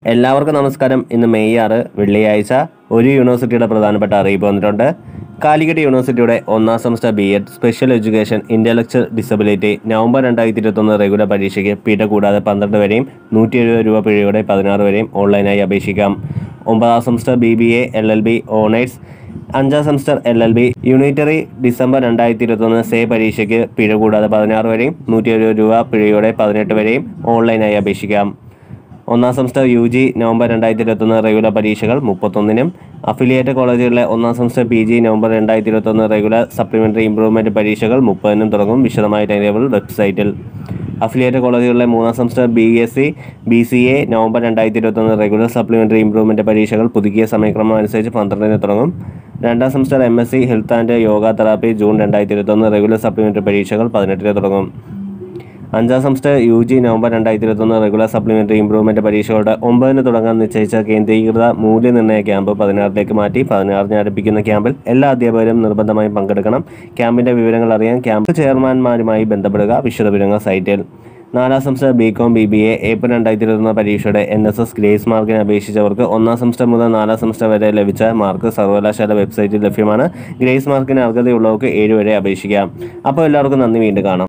എല്ലാവർക്കും നമസ്കാരം ഇന്ന് മെയ് ആറ് വെള്ളിയാഴ്ച ഒരു യൂണിവേഴ്സിറ്റിയുടെ പ്രധാനപ്പെട്ട അറിയിപ്പ് വന്നിട്ടുണ്ട് കാലിക്കറ്റ് യൂണിവേഴ്സിറ്റിയുടെ ഒന്നാം semester B Ed special education intellectual disability November രണ്ടായിരത്തി ഇരുപത്തൊന്ന് റെഗുലർ പരീക്ഷയ്ക്ക് പിഴ കൂടാതെ പന്ത്രണ്ട് വരെയും നൂറ്റി എഴുപത് രൂപ പിഴയോടെ പതിനാറ് വരെയും ഓൺലൈനായി അപേക്ഷിക്കാം ഒമ്പതാം semester B B A L L B honours അഞ്ചാം semester L L B unitary December രണ്ടായിരത്തി ഇരുപത്തൊന്ന് സേ പരീക്ഷയ്ക്ക് പിഴ കൂടാതെ പതിനാറ് വരെയും നൂറ്റി എഴുപത് രൂപ പിഴയോടെ പതിനെട്ട് വരെയും ഓൺലൈനായി അപേക്ഷിക്കാം ഒന്നാം സെമസ്റ്റർ യു ജി നവംബർ രണ്ടായിരത്തി ഇരുപത്തൊന്ന് റെഗുലർ പരീക്ഷകൾ മുപ്പത്തൊന്നിനും അഫിലിയേറ്റ് കോളേജുകളിലെ ഒന്നാം സെമസ്റ്റർ പി ജി നവംബർ രണ്ടായിരത്തി ഇരുപത്തൊന്ന് റെഗുലർ സപ്ലിമെൻ്ററി ഇംപ്രൂവ്മെൻറ്റ് പരീക്ഷകൾ മുപ്പതിനും തുടങ്ങും വിശദമായ ടൈം ടേബിൾ വെബ്സൈറ്റിൽ അഫിലിയേറ്റ് കോളേജുകളിലെ മൂന്നാം semester B S C B C A November രണ്ടായിരത്തി ഇരുപത്തൊന്ന് റെഗുലർ സപ്ലിമെൻ്ററി ഇംപ്രൂവ്മെൻറ്റ് പരീക്ഷകൾ പുതുക്കിയ സമയക്രമം അനുസരിച്ച് പന്ത്രണ്ടിന് തുടങ്ങും രണ്ടാം semester M S C health and yoga therapy June രണ്ടായിരത്തി ഇരുപത്തൊന്ന് റെഗുലർ സപ്ലിമെൻ്ററി പരീക്ഷകൾ പതിനെട്ടിന് തുടങ്ങും അഞ്ചാം സെമസ്റ്റർ യു ജി നവംബർ രണ്ടായിരത്തി ഇരുപത്തൊന്ന് റെഗുലർ സപ്ലിമെൻ്ററി ഇംപ്രൂവ്മെൻറ്റ് പരീക്ഷകളുടെ ഒമ്പതിന് തുടങ്ങാൻ നിശ്ചയിച്ച കേന്ദ്രീകൃത മൂല്യനിർണ്ണയ ക്യാമ്പ് പതിനാറിലേക്ക് മാറ്റി പതിനാറിന് ആരംഭിക്കുന്ന ക്യാമ്പിൽ എല്ലാ അധ്യാപകരും നിർബന്ധമായും പങ്കെടുക്കണം ക്യാമ്പിൻ്റെ വിവരങ്ങൾ അറിയാൻ ക്യാമ്പ് ചെയർമാൻമാരുമായി ബന്ധപ്പെടുക വിശദവിവരങ്ങൾ സൈറ്റിൽ നാലാം semester B com B B A April രണ്ടായിരത്തി ഇരുപത്തൊന്ന് പരീക്ഷയുടെ എൻ എസ് എസ് ഗ്രേസ് മാർക്കിന് അപേക്ഷിച്ചവർക്ക് ഒന്നാം സെമസ്റ്റർ മുതൽ നാലാം സെമസ്റ്റർ വരെ ലഭിച്ച മാർക്ക് സർവകലാശാല വെബ്സൈറ്റിൽ ലഭ്യമാണ് ഗ്രേസ് മാർക്കിന് അർഹതയുള്ളവർക്ക് ഏഴ് വരെ അപേക്ഷിക്കാം അപ്പോൾ എല്ലാവർക്കും നന്ദി വീണ്ടും കാണാം